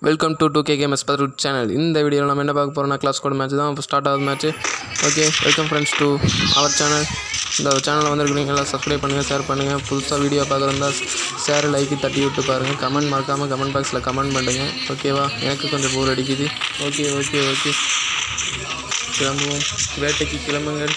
Welcome to two K games பத்ரூட் channel இந்த வீடியோவில் நம்ம என்ன பார்க்க போகிறோம்னா கிளாஸ் கோட் மேட்ச் தான் ஸ்டார்ட் ஆகுது match okay welcome friends to our channel இந்த சேனலில் வந்துருக்கீங்க எல்லாம் சப்ஸ்கிரைப் பண்ணுங்கள் ஷேர் பண்ணுங்கள் புதுசாக வீடியோ பார்க்குறதா ஷேர் லைக்கு தட்டி விட்டு பாருங்கள் கமெண்ட் மறக்காமல் கமெண்ட் பாக்ஸில் கமெண்ட் பண்ணுங்கள் ஓகேவா எனக்கு கொஞ்சம் போர் அடிக்குது ஓகே ஓகே ஓகே கிளம்புவோம் வேட்டைக்கு கிளம்புங்கள்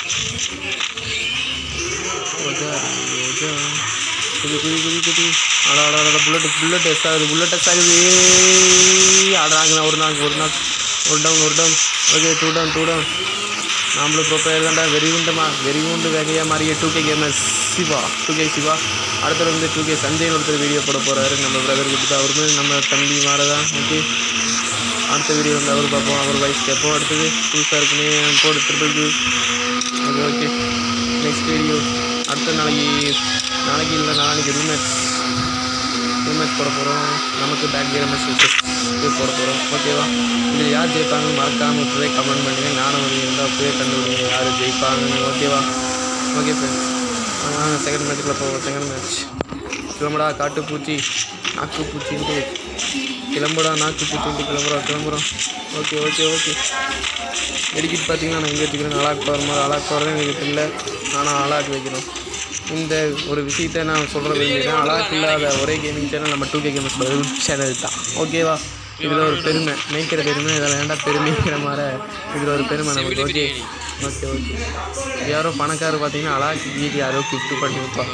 ரோஜா ரோஜா குதி குதி குதி குதி அடா அடா அடா புல்லட் புல்லட் எஸ் ஆகுது புல்லட் எஸ் ஆகுது ஆடுறாங்க ஒரு நாள் ஒரு நாள் ஒரு டவுன் ஒரு down okay two down two down நாமளும் ப்ரொப்பேர் தான்டா வெறி உண்டுமா வெறி உண்டு வேகையாக மாறிய two K gamer Siva two K Siva அடுத்தது வந்து டூ கே சஞ்சய்னு ஒருத்தர் வீடியோ போட போகிறாரு நம்ம பிரதர் கிட்ட அவருமே நம்ம தம்பி மாறதான் ஓகே அடுத்த வீடியோ வந்து அவர் பார்ப்போம் அவர் வாய்ஸ் கேட்போம் அடுத்தது புதுசாக இருக்குன்னு போடு triple two okay okay next video அடுத்த நாளைக்கு நாளைக்கு இல்லை நாளைக்கு ரூம்மேட்ஸ் ரூம்மேட்ஸ் போட போகிறோம் நமக்கு பேக் கேமஸ் போட போகிறோம் ஓகேவா இது யார் ஜெயிப்பாங்கன்னு மறக்காமல் இப்போவே கமெண்ட் பண்ணுங்க நானும் ஒரு இருந்தால் அப்போவே கண்டுபிடிங்க யார் ஜெயிப்பாங்கன்னு ஓகேவா ஓகே ஃப்ரெண்ட்ஸ் வாங்க செகண்ட் மேட்ச்சுக்குள்ள போவோம் செகண்ட் மேட்ச் கிளம்புடா காட்டுப்பூச்சி நாக்குப்பூச்சின்ட்டு கிளம்புடா நாக்குப்பூச்சின்ட்டு கிளம்புறோம் கிளம்புறோம் ஓகே ஓகே ஓகே மெடிக்கிட் பார்த்தீங்கன்னா நான் எங்கே வச்சுக்கிறேன் அலாக் பவர் மாதிரி அலாக் பவர் தான் எங்களுக்கு இல்லை ஆனால் அலாக் வைக்கிறோம் இந்த ஒரு விஷயத்தை நான் சொல்கிற விரும்புகிறேன் அலாக் இல்லாத ஒரே கேமிங் சேனல் நம்ம டூ கே கேமஸ் பதில் சேனல் தான் ஓகேவா இதில் ஒரு பெருமை மேய்க்கிற பெருமை இதில் வேண்டாம் பெருமைங்கிற மாதிரி இதில் ஒரு பெருமை நமக்கு ஓகே ஓகே ஓகே யாரோ பணக்காரர் பார்த்தீங்கன்னா அலாக்கு வீடு யாரோ கிஃப்ட் பண்ணி வைப்பா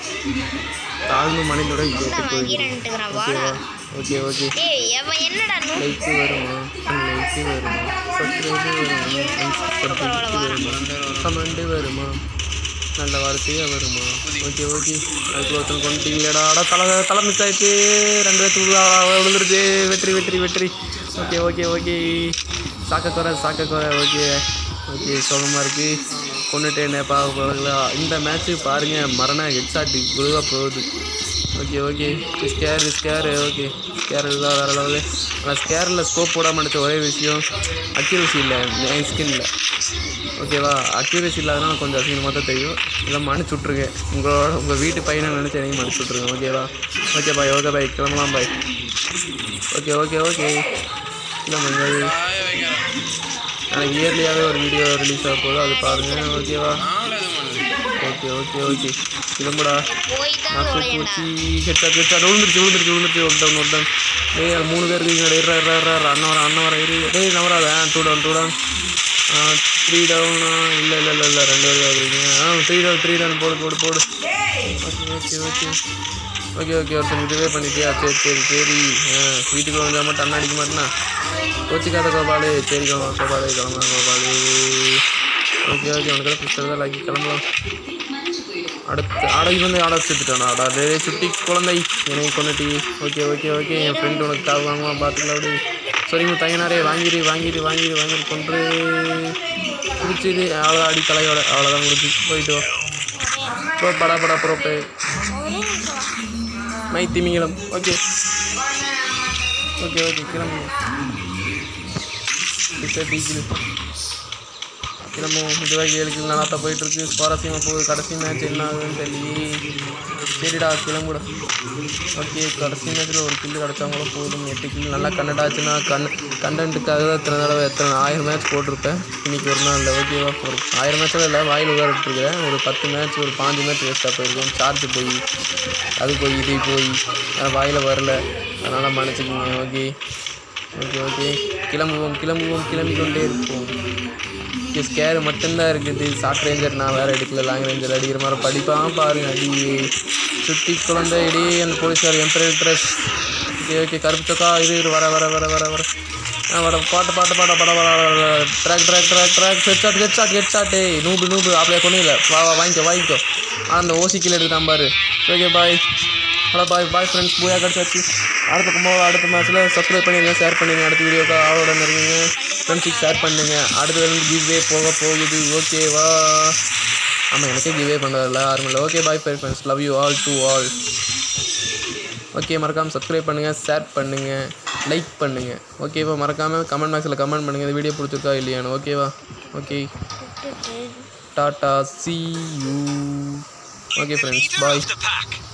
தாழ்வு மனிதோட கேட்டு போயிடும் ஓகேவா ஓகே ஓகே ஏய் அவன் என்னடா நூ லைக்கு வருமா லைக்கு வருமா சப்ஸ்கிரைபு வருமா வருமா கமெண்டு வருமா நல்ல வார்த்தையாக வருமா ஓகே ஓகே அதுக்கு ஒருத்தன் கொண்டுட்டீங்களேடா அடா தலை தலை மிஸ் ஆயிடுச்சு ரெண்டு பேர்த்துக்கு விழுந்துருச்சு வெற்றி வெற்றி வெற்றி ஓகே ஓகே ஓகே சாக்க குறை சாக்க குறை ஓகே ஓகே சுகமாக இருக்குது கொண்டுட்டேன் நேப்பா இந்த மேட்ச்சு பாருங்கள் மரண ஹெட்ஷாட்டு குழுவாக போகுது okay okay scare scare okay scare தான் வேறு லெவலு ஆனால் ஸ்கேரில் ஸ்கோப் போடாமல் எடுத்த ஒரே விஷயம் அக்யூரசி இல்லை என் ஸ்கின்னில் ஓகேவா அக்யூரசி இல்லாதனால கொஞ்சம் அசிங்கமாக தான் தெரியும் இதை மன்னிச்சு விட்ருங்க உங்களோட உங்கள் வீட்டு பையனை நினச்சி எனக்கு மன்னிச்சு விட்ருங்க ஓகேவா ஓகே பாய் ஓகே பாய் கிளம்பலாம் பாய் ஓகே ஓகே ஓகே கிளம்புங்கள் நாளைக்கு இயர்லியாகவே ஒரு வீடியோ ரிலீஸ் ஆக போகுது அது பாருங்கள் ஓகேவா ஓகே ஓகே ஓகே கிளம்புடா போய் தான் நாக்கு நுழையண்டா பூச்சி ஹெட்ஷாட் ஹெட்ஷாட் விழுந்துருச்சு விழுந்துருச்சு விழுந்துருச்சு ஒரு டவுன் ஒரு டவுன் டேய் அது மூணு பேர் இருக்கீங்க டேய் இறா இறா இறா அண்ணன் வர அண்ணன் வர இரு டேய் நவராது ஆ two down two down three டவுனா இல்லை இல்லை இல்லை இல்லை ரெண்டு பேர் இருக்கீங்க ஆ த்ரீ டவுன் த்ரீ டவுன் போடு போடு போடு okay okay okay okay okay ஒருத்தன் இதுவே பண்ணிட்டியா சரி சரி சரி ஆ வீட்டுக்குள்ள வந்தால் மட்டும் அண்ணன் அடிக்க மாட்டேனா கோச்சிக்காத கோபாலு சரி கோபாலு கோபாலு கிளம்பலாம் கோபாலு ஓகே ஓகே உனக்கு பிஸ்டல் தான் லாக்கி கிளம்பலாம் அடுத்து ஆட வந்து ஆட வச்சுட்டானா ஆடா டே சுட்டி குழந்தை என்னை கொண்டுட்டி ஓகே ஓகே ஓகே என் ஃப்ரெண்டு உனக்கு காவு வாங்குவான் பார்த்துக்கலாம் அப்படி சரிங்க தயனாரே வாங்கிடு வாங்கிடு வாங்கிடு வாங்கிடு கொன்று பிடிச்சிது அவ்வளோ அடி தலையோட அவ்வளோதான் முடிச்சு போயிட்டு வா போ படா படா ப்ரோப்பே மை திமிங்கலம் ஓகே ஓகே ஓகே கிளம்புங்க பிசர் டீச்சில் கிளம்புவோம் இதுவாக ஏழு கிலோ நல்லா தான் போயிட்டுருக்கு சுவாரஸ்யமாக போகுது கடைசி மேட்ச் என்ன ஆகுதுன்னு தெரியலையே சரிடா கிளம்புடா ஓகே கடைசி மேட்ச்சில் ஒரு கில்லு கிடச்சாங்களோ போதும் எட்டு கில்லு நல்லா கண்டென்ட் ஆச்சுன்னா கண் கண்டென்ட்டுக்காக தான் எத்தனை தடவை எத்தனை ஆயிரம் மேட்ச் போட்டிருப்பேன் இன்றைக்கி ஒரு நாள் இல்லை ஓகேவா ஒரு ஆயிரம் மேட்ச்சில் இல்லை வாயில் உதாரிட்டுருக்கிறேன் ஒரு பத்து மேட்ச் ஒரு பாஞ்சு மேட்ச் வேஸ்ட்டாக போயிருக்கோம் சார்ஜ் போய் அது போய் இது போய் வாயில் வரல அதனால் மன்னிச்சுக்கோங்க ஓகே ஓகே ஓகே கிளம்புவோம் கிளம்புவோம் கிளம்பி கொண்டே இருப்போம் ஸ்கேர் மட்டும்தான் இருக்குது ஷார்ட் ரேஞ்சர் நான் வேறு எடுக்கல லாங் ரேஞ்சர் அடிக்கிற மாதிரி படிப்பான் பாருங்க அடி சுற்றி குழந்தை இடி அந்த போலீஸ்கார் எம்பரர் ட்ரெஸ் ஓகே ஓகே கருப்பு சொக்கா இரு இரு வர வர வர வர வர ஆ வர பாட்டு பாட்டு பாட பட வர track track track track headshot headshot headshot ஏய் நூபு நூபு அப்படியே கொண்டு இல்லை வா வா வாங்கிக்கோ வாங்கிக்கோ ஆ அந்த ஓசி கீழே எடுத்தான் பாரு okay bye hello bye bye friends booyah கிடச்சாச்சு அடுத்த கும்போது அடுத்த மேட்ச்சில் சப்ஸ்கிரைப் பண்ணிடுங்க ஷேர் பண்ணிடுங்க அடுத்த வீடியோக்கு ஆளோட இருங்க ஃப்ரெண்ட்ஸுக்கு ஷேர் பண்ணுங்க அடுத்த வந்து கிவ்வே போக போகுது ஓகேவா ஆமாம் எனக்கே கிவ்வே பண்ணுறதில்ல யாரும் இல்லை okay bye bye friends love you all to all okay மறக்காமல் சப்ஸ்கிரைப் பண்ணுங்கள் ஷேர் பண்ணுங்கள் லைக் பண்ணுங்கள் ஓகேவா மறக்காமல் கமெண்ட் பாக்ஸில் கமெண்ட் பண்ணுங்கள் இந்த வீடியோ பிடிச்சிருக்கா இல்லையானு ஓகேவா ஓகே டாட்டா see you okay friends bye the pack.